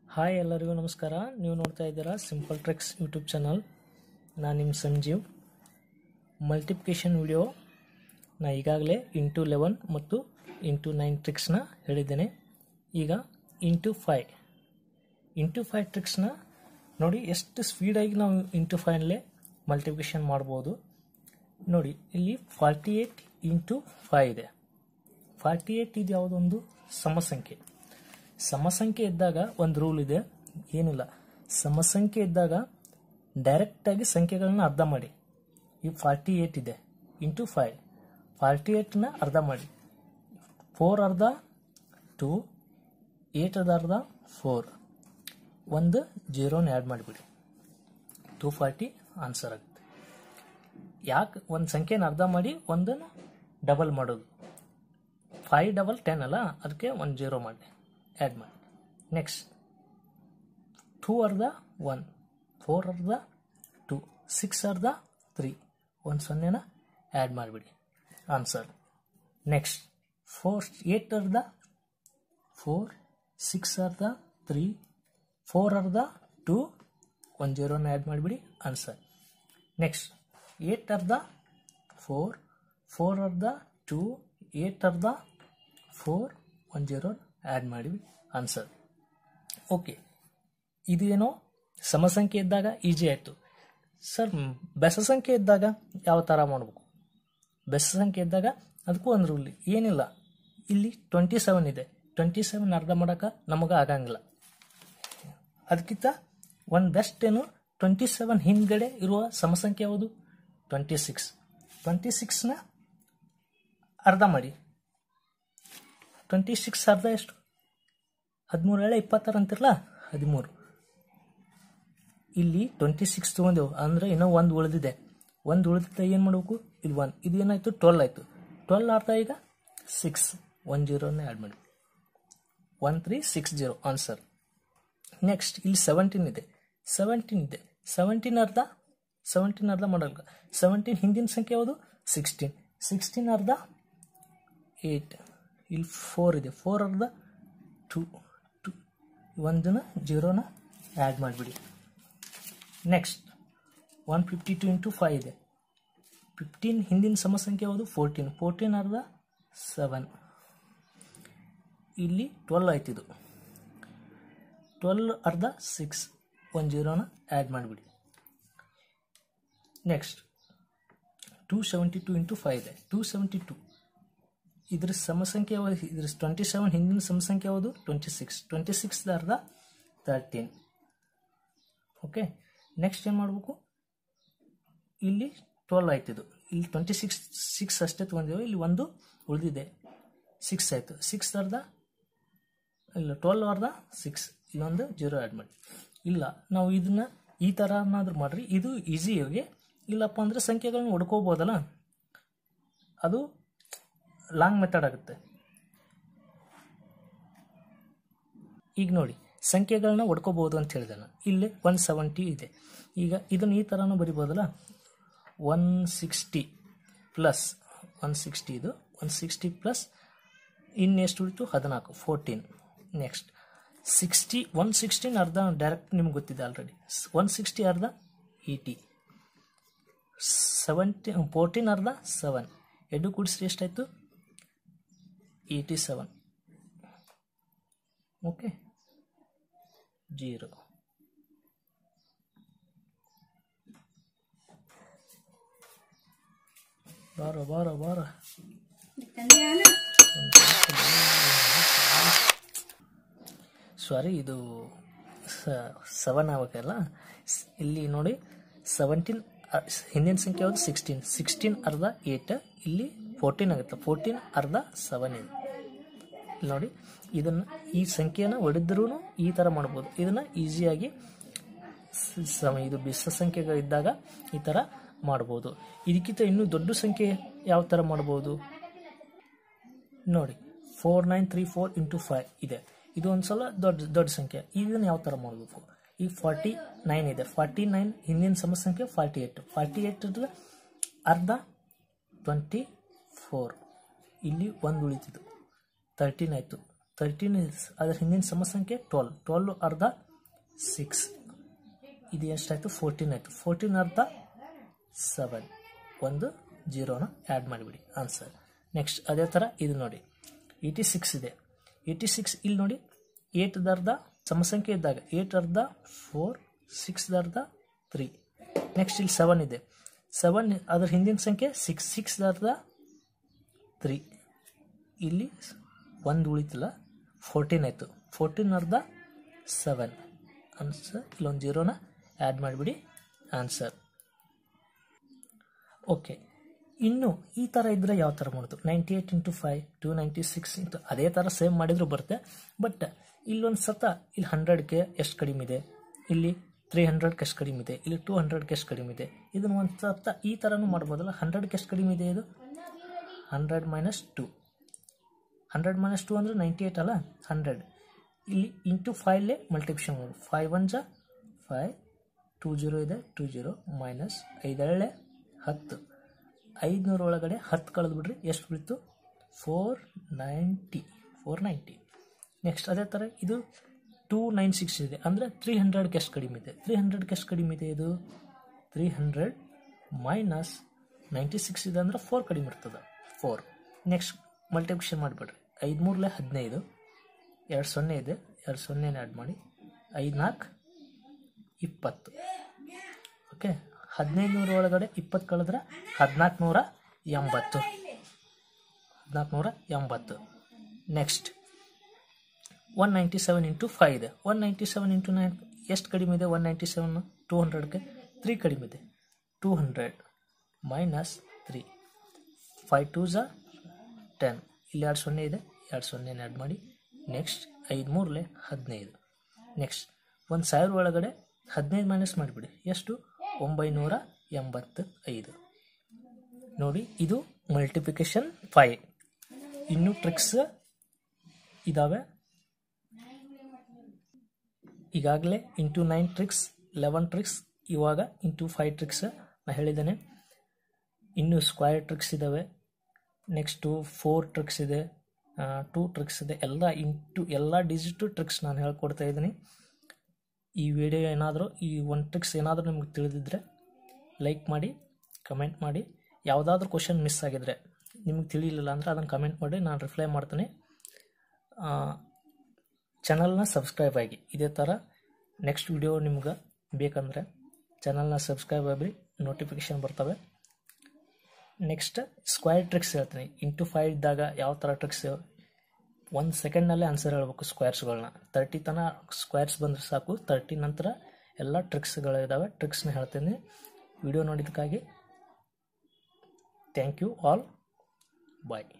hi ಎಲ್ಲರಿಗೂ ನಮಸ್ಕಾರ ನೀವು ನೋಡ್ತಾ ಇದ್ದೀರಾ ಸಿಂಪಲ್ ಟ್ರಿಕ್ಸ್ ಯೂಟ್ಯೂಬ್ ಚಾನಲ್ ನಾನು ನಿಮ್ಮ ಸಂಜೀವ್ ಮಲ್ಟಿಪ್ಲಿಕೇಶನ್ ವಿಡಿಯೋ ನಾ ಈಗಾಗಲೇ ಇಂಟು ಲೆವೆನ್ ಮತ್ತು ಇಂಟು ನೈನ್ ಟ್ರಿಕ್ಸ್ನ ಹೇಳಿದ್ದೇನೆ ಈಗ ಇಂಟು ಫೈ ಇಂಟು ಫೈ ಟ್ರಿಕ್ಸ್ನ ನೋಡಿ ಎಷ್ಟು ಸ್ಪೀಡಾಗಿ ನಾವು ಇಂಟು ಫೈನಲ್ಲೇ ಮಲ್ಟಿಪ್ಲಿಕೇಶನ್ ಮಾಡ್ಬೋದು ನೋಡಿ ಇಲ್ಲಿ ಫಾರ್ಟಿ ಏಯ್ಟ್ ಇಂಟು ಫೈ ಇದೆ ಫಾರ್ಟಿ ಏಯ್ಟ್ ಇದು ಯಾವುದೊಂದು ಸಮಸಂಖ್ಯೆ ಸಮಸಂಖ್ಯೆ ಇದ್ದಾಗ ಒಂದು ರೂಲ್ ಇದೆ ಏನಿಲ್ಲ ಸಮಸಂಖ್ಯೆ ಇದ್ದಾಗ ಡೈರೆಕ್ಟಾಗಿ ಸಂಖ್ಯೆಗಳನ್ನ ಅರ್ಧ ಮಾಡಿ ಈ ಫಾರ್ಟಿ ಏಯ್ಟ್ ಇದೆ ಇಂಟು ಫೈವ್ ಫಾರ್ಟಿ ಏಯ್ಟ್ನ ಅರ್ಧ ಮಾಡಿ ಫೋರ್ ಅರ್ಧ ಟು ಏಟ್ ಅದ ಅರ್ಧ ಫೋರ್ ಒಂದು ಜೀರೋನ ಆ್ಯಡ್ ಮಾಡಿಬಿಡಿ ಟೂ ಫಾರ್ಟಿ ಆನ್ಸರ್ ಆಗುತ್ತೆ ಯಾಕೆ ಒಂದು ಸಂಖ್ಯೆನ ಅರ್ಧ ಮಾಡಿ ಒಂದನ್ನು ಡಬಲ್ ಮಾಡೋದು ಫೈವ್ ಡಬಲ್ ಟೆನ್ ಅಲ್ಲ ಅದಕ್ಕೆ ಒಂದು ಜೀರೋ ಮಾಡಿ ಆ್ಯಡ್ ಮಾಡಿ ನೆಕ್ಸ್ಟ್ ಟೂ ಅರ್ಧ ಒನ್ ಫೋರ್ ಅರ್ಧ ಟು ಸಿಕ್ಸ್ ಅರ್ಧ ತ್ರೀ ಒಂದು ಸೊನ್ನೆನ ಆ್ಯಡ್ ಮಾಡಿಬಿಡಿ ಆನ್ಸರ್ ನೆಕ್ಸ್ಟ್ ಫೋರ್ ಏಟ್ ಅರ್ಧ ಫೋರ್ ಸಿಕ್ಸ್ ಅರ್ಧ ತ್ರೀ ಫೋರ್ ಅರ್ಧ ಟು ಒಂದು ಜೀರೋನ ಆ್ಯಡ್ ಮಾಡಿಬಿಡಿ ಆನ್ಸರ್ ನೆಕ್ಸ್ಟ್ ಏಟ್ ಅರ್ಧ ಫೋರ್ ಫೋರ್ ಅರ್ಧ ಟು ಏಟ್ ಅರ್ಧ ಫೋರ್ ಒನ್ ಜೀರೋ ಆ್ಯಡ್ ಮಾಡಿ ಆನ್ಸರ್ ಓಕೆ ಇದೇನೋ ಸಮಸಂಖ್ಯೆ ಇದ್ದಾಗ ಈಜಿ ಆಯಿತು ಸರ್ ಬೆಸ ಸಂಖ್ಯೆ ಇದ್ದಾಗ ಯಾವ ಥರ ಮಾಡಬೇಕು ಬೆಸ ಸಂಖ್ಯೆ ಇದ್ದಾಗ ಅದಕ್ಕೂ ಒಂದು ರೂಲ್ ಏನಿಲ್ಲ ಇಲ್ಲಿ ಟ್ವೆಂಟಿ ಸೆವೆನ್ ಇದೆ ಟ್ವೆಂಟಿ ಸೆವೆನ್ ಅರ್ಧ ಮಾಡೋಕೆ ನಮಗೆ ಆಗಂಗಿಲ್ಲ ಅದಕ್ಕಿಂತ ಒಂದು ಬೆಸ್ಟ್ ಏನು ಟ್ವೆಂಟಿ ಸೆವೆನ್ ಹಿಂದ್ಗಡೆ ಇರುವ ಸಮಸಂಖ್ಯೆ ಯಾವುದು ಟ್ವೆಂಟಿ ಸಿಕ್ಸ್ ಟ್ವೆಂಟಿ ಸಿಕ್ಸ್ನ ಅರ್ಧ ಮಾಡಿ ಟ್ವೆಂಟಿ ಸಿಕ್ಸ್ ಅರ್ಧ ಎಷ್ಟು ಹದಿಮೂರು ಏಳೆ ಇಪ್ಪತ್ತಾರು ಅಂತಿರಲ್ಲ ಹದಿಮೂರು ಇಲ್ಲಿ ಟ್ವೆಂಟಿ ಸಿಕ್ಸ್ ತೊಗೊಂಡೆವು ಅಂದರೆ ಇನ್ನೂ ಒಂದು ಉಳಿದಿದೆ ಒಂದು ಉಳಿದಿದ್ದ ಏನು ಮಾಡಬೇಕು ಇದು ಒನ್ ಇದು ಏನಾಯಿತು ಟ್ವೆಲ್ ಆಯಿತು ಟ್ವೆಲ್ ಅರ್ಧ ಈಗ ಸಿಕ್ಸ್ ಒನ್ ಜೀರೋನೇ ಆ್ಯಡ್ ಮಾಡಿ one three six zero answer next ಇಲ್ಲಿ ಸೆವೆಂಟೀನ್ ಇದೆ ಸೆವೆಂಟೀನ್ ಇದೆ ಸೆವೆಂಟೀನ್ ಅರ್ಧ ಸೆವೆಂಟೀನ್ ಅರ್ಧ ಮಾಡಲ್ಲ ಸೆವೆಂಟೀನ್ ಹಿಂದಿನ ಸಂಖ್ಯೆ ಯಾವುದು ಸಿಕ್ಸ್ಟೀನ್ ಸಿಕ್ಸ್ಟೀನ್ ಅರ್ಧ ಏಯ್ಟ್ ಇಲ್ಲಿ ಫೋರ್ ಇದೆ ಫೋರ್ ಅರ್ಧ ಟು ಟು ಒಂದನ್ನ ಜೀರೋನ ಆ್ಯಡ್ ಮಾಡಿಬಿಡಿ next one fifty two into five ಇದೆ ಫಿಫ್ಟೀನ್ ಹಿಂದಿನ ಸಮಸಂಖ್ಯೆ ಯಾವುದು ಫೋರ್ಟೀನ್ ಫೋರ್ಟೀನ್ ಅರ್ಧ ಸೆವೆನ್ ಇಲ್ಲಿ ಟ್ವೆಲ್ ಆಯ್ತಿದು ಟ್ವೆಲ್ ಅರ್ಧ ಸಿಕ್ಸ್ ಒಂದು ಜೀರೋನ ಆ್ಯಡ್ ಮಾಡಿಬಿಡಿ next two seventy two into five ಇದೆ ಟೂ ಸೆವೆಂಟಿ ಟು ಇದ್ರ ಸಮಸಂಖ್ಯೆ ಯಾವುದು ಇದ್ರ ಟ್ವೆಂಟಿ ಸೆವೆನ್ ಹಿಂದಿನ ಸಮಸಂಖ್ಯೆ ಯಾವುದು ಟ್ವೆಂಟಿ ಸಿಕ್ಸ್ ಟ್ವೆಂಟಿ ಸಿಕ್ಸ್ ಅರ್ಧ ತರ್ಟೀನ್ ಓಕೆ ನೆಕ್ಸ್ಟ್ ಏನು ಮಾಡಬೇಕು ಇಲ್ಲಿ ಟ್ವೆಲ್ ಆಯ್ತಿದು ಇಲ್ಲಿ ಟ್ವೆಂಟಿ ಸಿಕ್ಸ್ ಸಿಕ್ಸ್ ಅಷ್ಟೇ ತೊಗೊಂಡಿದ್ದೇವೆ ಇಲ್ಲಿ ಒಂದು ಉಳಿದಿದೆ ಸಿಕ್ಸ್ ಆಯಿತು ಸಿಕ್ಸ್ ಅರ್ಧ ಇಲ್ಲ ಟ್ವೆಲ್ ಅರ್ಧ ಸಿಕ್ಸ್ ಇಲ್ಲೊಂದು ಜೀರೋ ಆ್ಯಡ್ ಮಾಡಿ ಇಲ್ಲ ನಾವು ಇದನ್ನ ಈ ಥರ ಏನಾದರೂ ಮಾಡಿರಿ ಇದು ಈಸಿಯಾಗಿ ಇಲ್ಲಪ್ಪ ಅಂದರೆ ಸಂಖ್ಯೆಗಳನ್ನ ಹೊಡ್ಕೋಬೋದಲ್ಲ ಅದು ಲಾಂಗ್ ಮೆಥಡ್ ಆಗುತ್ತೆ ಈಗ ನೋಡಿ ಸಂಖ್ಯೆಗಳನ್ನ ಹೊಡ್ಕೋಬೋದು ಅಂತ ಹೇಳಿದೆ ನಾನು ಇಲ್ಲಿ ಒನ್ ಸೆವೆಂಟಿ ಇದೆ ಈಗ ಇದನ್ನು ಈ ಥರನೂ ಬರಿಬೋದಲ್ಲ one sixty plus one sixty ಇದು ಒನ್ ಸಿಕ್ಸ್ಟಿ ಪ್ಲಸ್ ಇನ್ನೆಷ್ಟು ಉಳಿತು ಹದಿನಾಲ್ಕು fourteen next sixty one sixteen ಅರ್ಧ ಡೈರೆಕ್ಟ್ ನಿಮ್ಗೆ ಗೊತ್ತಿದೆ ಆಲ್ರೆಡಿ ಒನ್ ಸಿಕ್ಸ್ಟಿ ಅರ್ಧ ಏಯ್ಟಿ ಸೆವೆಂಟಿ ಫೋರ್ಟೀನ್ ಅರ್ಧ ಸೆವೆನ್ ಎರಡು ಕೂಡಿಸ್ರಿ ಎಷ್ಟಾಯಿತು ಏಯ್ಟಿ ಸೆವೆನ್ ಓಕೆ ಜೀರೋ ಬಾರೋ ಬಾರೋ ಬಾರೋ ಸಾರಿ ಇದು ಸೆವೆನ್ ಆಗಬೇಕಲ್ಲ ಇಲ್ಲಿ ನೋಡಿ ಸೆವೆಂಟೀನ್ ಹಿಂದಿನ ಸಂಖ್ಯೆ ಯಾವುದು ಸಿಕ್ಸ್ಟೀನ್ ಸಿಕ್ಸ್ಟೀನ್ ಅರ್ಧ ಏಟ್ ಇಲ್ಲಿ ಫೋರ್ಟೀನ್ ಆಗುತ್ತೆ ಫೋರ್ಟೀನ್ ಅರ್ಧ ಸೆವೆನ್ ಇದೆ ಇಲ್ಲಿ ನೋಡಿ ಇದನ್ನು ಈ ಸಂಖ್ಯೆಯನ್ನು ಹೊಡೆದ್ರೂ ಈ ಥರ ಮಾಡ್ಬೋದು ಇದನ್ನು ಈಸಿಯಾಗಿ ಸಮ ಇದು ಬಿಸ ಸಂಖ್ಯೆಗಳಿದ್ದಾಗ ಈ ಥರ ಮಾಡ್ಬೋದು ಇದಕ್ಕಿಂತ ಇನ್ನೂ ದೊಡ್ಡ ಸಂಖ್ಯೆ ಯಾವ ಥರ ಮಾಡ್ಬೋದು ನೋಡಿ four nine three four into five ಇದೆ ಇದು ಒಂದು ಸಲ ದೊಡ್ಡ ದೊಡ್ಡ ಸಂಖ್ಯೆ ಇದನ್ನು ಯಾವ ಥರ ಮಾಡಬೇಕು ಈಗ ಫಾರ್ಟಿ ನೈನ್ ಇದೆ ಫಾರ್ಟಿ ನೈನ್ ಹಿಂದಿನ ಸಮಸಂಖ್ಯೆ ಫಾರ್ಟಿ ಏಟ್ ಫಾರ್ಟಿ ಏಟ್ ಅರ್ಧ ಟ್ವೆಂಟಿ ಫೋರ್ ಇಲ್ಲಿ ಒಂದು ಉಳಿತಿದ್ದು ತರ್ಟೀನ್ ಆಯಿತು ತರ್ಟೀನ್ ಅದರ ಹಿಂದಿನ ಸಮ ಸಂಖ್ಯೆ ಟ್ವೆಲ್ ಟ್ವೆಲ್ ಅರ್ಧ ಸಿಕ್ಸ್ ಇದು ಎಷ್ಟಾಯಿತು ಫೋರ್ಟೀನ್ ಆಯಿತು ಫೋರ್ಟೀನ್ ಅರ್ಧ ಸೆವೆನ್ ಒಂದು ಜೀರೋನ ಆ್ಯಡ್ ಮಾಡಿಬಿಡಿ ಆನ್ಸರ್ ನೆಕ್ಸ್ಟ್ ಅದೇ ಥರ ಇದು ನೋಡಿ ಏಯ್ಟಿ ಸಿಕ್ಸ್ ಇದೆ ಏಯ್ಟಿ ಸಿಕ್ಸ್ ಇಲ್ಲಿ ನೋಡಿ ಏಟ್ ಅರ್ಧ ಸಮಸಂಖ್ಯೆ ಇದ್ದಾಗ ಏಟ್ ಅರ್ಧ ಫೋರ್ ಸಿಕ್ಸ್ ಅರ್ಧ ತ್ರೀ ನೆಕ್ಸ್ಟ್ ಇಲ್ಲಿ ಸೆವೆನ್ ಇದೆ ಸೆವೆನ್ ಅದ್ರ ಹಿಂದಿನ ಸಂಖ್ಯೆ ಸಿಕ್ಸ್ ಸಿಕ್ಸ್ ಅರ್ಧ ತ್ರೀ ಇಲ್ಲಿ ಒಂದು ಉಳಿತಿಲ್ಲ ಫೋರ್ಟೀನ್ ಆಯಿತು ಫೋರ್ಟೀನ್ ಅರ್ಧ ಸೆವೆನ್ ಆನ್ಸರ್ ಇಲ್ಲೊಂದು ಜೀರೋನ ಆ್ಯಡ್ ಮಾಡಿಬಿಡಿ ಆನ್ಸರ್ ಓಕೆ ಇನ್ನು ಈ ಥರ ಇದ್ದರೆ ಯಾವ ಥರ ಮಾಡೋದು ninety eight into five two ninety six into ಅದೇ ಥರ ಸೇಮ್ ಮಾಡಿದರೂ ಬರುತ್ತೆ ಬಟ್ ಇಲ್ಲೊಂದು ಸತ ಇಲ್ಲಿ ಹಂಡ್ರೆಡ್ಗೆ ಎಷ್ಟು ಕಡಿಮೆ ಇದೆ ಇಲ್ಲಿ ತ್ರೀ ಹಂಡ್ರೆಡ್ಗೆ ಎಷ್ಟು ಕಡಿಮೆ ಇದೆ ಇಲ್ಲಿ ಟೂ ಹಂಡ್ರೆಡ್ಗೆ ಎಷ್ಟು ಕಡಿಮೆ ಇದೆ ಇದನ್ನು ಒಂದು ಸತ ಈ ಥರನೂ ಮಾಡ್ಬೋದಲ್ಲ ಹಂಡ್ರೆಡ್ಗೆ ಎಷ್ಟು ಕಡಿಮೆ ಇದೆ ಇದು hundred minus two hundred minus two ಅಂದರೆ ನೈಂಟಿ ಏಯ್ಟ್ ಅಲ್ಲ ಹಂಡ್ರೆಡ್ ಇಲ್ಲಿ ಇಂಟು ಫೈವ್ಲೇ ಮಲ್ಟಿಪ್ಷನ್ ಮಾಡೋದು ಫೈವ್ ಒನ್ ಜಾ ಫೈವ್ ಟೂ ಜೀರೋ ಇದೆ ಟೂ ಜೀರೋ ಮೈನಸ್ ಐದೇಳೆ ಹತ್ತು ಐದುನೂರ ಒಳಗಡೆ ಹತ್ತು ಕಳೆದು ಬಿಡ್ರಿ ಎಷ್ಟು ಉಳಿತು four ninety four ninety next ಅದೇ ಥರ ಇದು ಟೂ ನೈನ್ ಸಿಕ್ಸ್ ಇದೆ ಅಂದರೆ ತ್ರೀ ಹಂಡ್ರೆಡ್ಗೆ ಎಷ್ಟು ಕಡಿಮೆ ಇದೆ ತ್ರೀ ಹಂಡ್ರೆಡ್ಗೆ ಎಷ್ಟು ಕಡಿಮೆ ಇದೆ ಇದು three hundred minus ninety six ಇದೆ ಅಂದರೆ ಫೋರ್ ಕಡಿಮೆ ಇರ್ತದೆ ಫೋರ್ ನೆಕ್ಸ್ಟ್ ಮಲ್ಟಿಪ್ಲಿಕೇಶನ್ ಮಾಡಿಬಿಡ್ರಿ ಐದು ಮೂರಲೆ ಹದಿನೈದು ಎರಡು ಸೊನ್ನೆ ಇದೆ ಎರಡು ಸೊನ್ನೆನ ಆ್ಯಡ್ ಮಾಡಿ ಐದು ನಾಲ್ಕು ಇಪ್ಪತ್ತು ಓಕೆ ಹದಿನೈದು ನೂರ ಒಳಗಡೆ ಇಪ್ಪತ್ತು ಕಳೆದ್ರೆ ಹದಿನಾಲ್ಕು ನೂರ ಎಂಬತ್ತು ಹದಿನಾಲ್ಕು ನೂರ ಎಂಬತ್ತು next one ninety seven into five ಇದೆ one ninety seven into nine ಎಷ್ಟು ಕಡಿಮೆ ಇದೆ ಒನ್ ನೈಂಟಿ ಸೆವೆನ್ ಟೂ ಹಂಡ್ರೆಡ್ಗೆ ತ್ರೀ ಕಡಿಮೆ ಇದೆ two hundred minus three five two ಝಾ ಟೆನ್ ಇಲ್ಲಿ ಎರಡು ಸೊನ್ನೆ ಇದೆ ಎರಡು ಸೊನ್ನೆನ ಆ್ಯಡ್ ಮಾಡಿ ನೆಕ್ಸ್ಟ್ ಐದು ಮೂರಲೆ ಹದಿನೈದು ನೆಕ್ಸ್ಟ್ ಒಂದು ಸಾವಿರ ಒಳಗಡೆ ಹದಿನೈದು ಮೈನಸ್ ಮಾಡಿಬಿಡಿ ಎಷ್ಟು ಒಂಬೈನೂರ ಎಂಬತ್ತು ಐದು ನೋಡಿ ಇದು ಮಲ್ಟಿಪ್ಲಿಕೇಶನ್ ಫೈವ್ ಇನ್ನೂ ಟ್ರಿಕ್ಸ್ ಇದ್ದಾವೆ ಈಗಾಗಲೇ into nine tricks eleven tricks ಇವಾಗ ಇಂಟು ಫೈವ್ ಟ್ರಿಕ್ಸ್ ನಾನು ಹೇಳಿದ್ದೇನೆ ಇನ್ನು ಸ್ಕ್ವೈರ್ ಟ್ರಿಕ್ಸ್ ಇದ್ದಾವೆ ನೆಕ್ಸ್ಟು ಫೋರ್ ಟ್ರಿಕ್ಸ್ ಇದೆ ಟೂ ಟ್ರಿಕ್ಸ್ ಇದೆ ಎಲ್ಲ ಇಂಟು ಎಲ್ಲ ಡಿಜಿಟು ಟ್ರಿಕ್ಸ್ ನಾನು ಹೇಳ್ಕೊಡ್ತಾ ಇದ್ದೀನಿ ಈ ವಿಡಿಯೋ ಏನಾದರೂ ಈ ಒಂದು ಟ್ರಿಕ್ಸ್ ಏನಾದರೂ ನಿಮ್ಗೆ ತಿಳಿದಿದ್ರೆ ಲೈಕ್ ಮಾಡಿ ಕಮೆಂಟ್ ಮಾಡಿ ಯಾವುದಾದ್ರೂ ಕ್ವಶನ್ ಮಿಸ್ ಆಗಿದ್ರೆ ನಿಮ್ಗೆ ತಿಳಿಲಿಲ್ಲ ಅಂದರೆ ಅದನ್ನು ಕಮೆಂಟ್ ಮಾಡಿ ನಾನು ರಿಪ್ಲೈ ಮಾಡ್ತೀನಿ ಚಾನಲ್ನ ಸಬ್ಸ್ಕ್ರೈಬ್ ಆಗಿ ಇದೇ ಥರ ನೆಕ್ಸ್ಟ್ ವಿಡಿಯೋ ನಿಮ್ಗೆ ಬೇಕಂದರೆ ಚಾನಲ್ನ ಸಬ್ಸ್ಕ್ರೈಬ್ ಆಗಿ ನೋಟಿಫಿಕೇಷನ್ ಬರ್ತವೆ ನೆಕ್ಸ್ಟ್ ಸ್ಕ್ವೈರ್ ಟ್ರಿಕ್ಸ್ ಹೇಳ್ತೀನಿ ಇಂಟು ಫೈವ್ ಇದ್ದಾಗ ಯಾವ ಥರ ಟ್ರಿಕ್ಸ್ ಒಂದು ಸೆಕೆಂಡ್ನಲ್ಲೇ ಆನ್ಸರ್ ಹೇಳ್ಬೇಕು ಸ್ಕ್ವೇರ್ಸ್ಗಳನ್ನ ತರ್ಟಿ ತನ ಸ್ಕ್ವೇರ್ಸ್ ಬಂದರೆ ಸಾಕು ತರ್ಟಿ ನಂತರ ಎಲ್ಲ ಟ್ರಿಕ್ಸ್ಗಳಿದ್ದಾವೆ ಟ್ರಿಕ್ಸ್ನ ಹೇಳ್ತೀನಿ ವಿಡಿಯೋ ನೋಡಿದ್ದಕ್ಕಾಗಿ ಥ್ಯಾಂಕ್ ಯು ಆಲ್ ಬಾಯ್